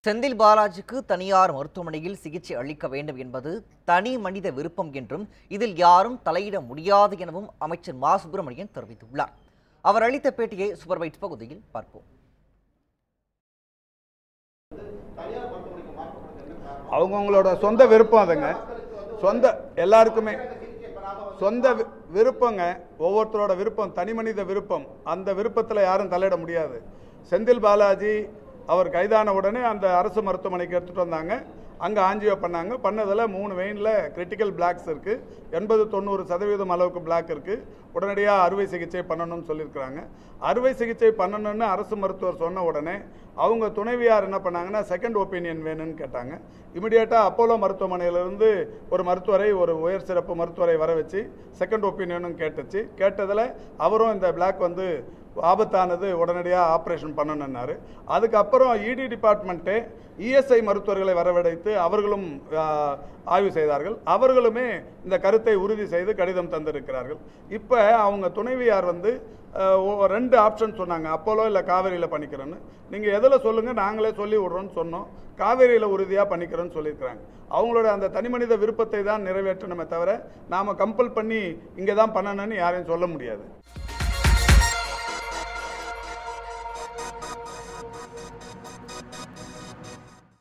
செந்தில் பாலாஜிக்கு தனியார் மருத்துவமனையில் சிகிச்சை அளிக்க வேண்டும் என்பது தனி மனித விருப்பம் என்றும் இதில் யாரும் தலையிட முடியாது எனவும் அமைச்சர் மா சுப்பிரமணியன் தெரிவித்துள்ளார் அவர் அளித்த பேட்டியை சூப்பர்வைட் பகுதியில் பார்ப்போம் அவங்கவுங்களோட சொந்த விருப்பம் அதுங்க சொந்த எல்லாருக்குமே சொந்த வி- விருப்பங்க ஒவ்வொருத்தரோட விருப்பம் தனி மனித விருப்பம் அந்த விருப்பத்தில் யாரும் தலையிட முடியாது செந்தில் பாலாஜி அவர் கைதான உடனே அந்த அரசு மருத்துவமனைக்கு எடுத்துகிட்டு வந்தாங்க அங்கே ஆஞ்சியோ பண்ணாங்க பண்ணதில் மூணு வெயினில் கிரிட்டிக்கல் பிளாக்ஸ் இருக்குது எண்பது தொண்ணூறு சதவீதம் அளவுக்கு பிளாக் இருக்குது உடனடியாக அறுவை சிகிச்சை பண்ணணும்னு சொல்லியிருக்கிறாங்க அறுவை சிகிச்சை பண்ணணும்னு அரசு மருத்துவர் சொன்ன உடனே அவங்க துணைவியார் என்ன பண்ணாங்கன்னா செகண்ட் ஒப்பீனியன் வேணும்னு கேட்டாங்க இமிடியேட்டாக அப்போலோ மருத்துவமனையிலிருந்து ஒரு மருத்துவரை ஒரு உயர் சிறப்பு மருத்துவரை வர வச்சு செகண்ட் ஒப்பீனியனும் கேட்டுச்சு கேட்டதில் அவரும் இந்த பிளாக் வந்து ஆபத்தானது உடனடியாக ஆப்ரேஷன் பண்ணணுன்னாரு அதுக்கப்புறம் இடி டிபார்ட்மெண்ட்டே இஎஸ்ஐ மருத்துவர்களை வரவழைத்து அவர்களும் ஆ, ஆய்வு செய்தார்கள் அவர்களுமே இந்த கருத்தை உறுதி செய்து கடிதம் தந்திருக்கிறார்கள் இப்போ அவங்க துணைவியார் வந்து ஆ, ஓ- ரெண்டு ஆப்ஷன் சொன்னாங்க அப்போலோ இல்லை காவேரியில் பண்ணிக்கிறோன்னு நீங்கள் எதில் சொல்லுங்கள் நாங்களே சொல்லி விட்றோன்னு சொன்னோம் காவேரியில் உறுதியாக பண்ணிக்கிறோன்னு சொல்லியிருக்கிறாங்க அவங்களோட அந்த தனிமனித விருப்பத்தை தான் நிறைவேற்றணுமே தவிர நாம் கம்பல் பண்ணி இங்கே தான் பண்ணணும்னு யாரையும் சொல்ல முடியாது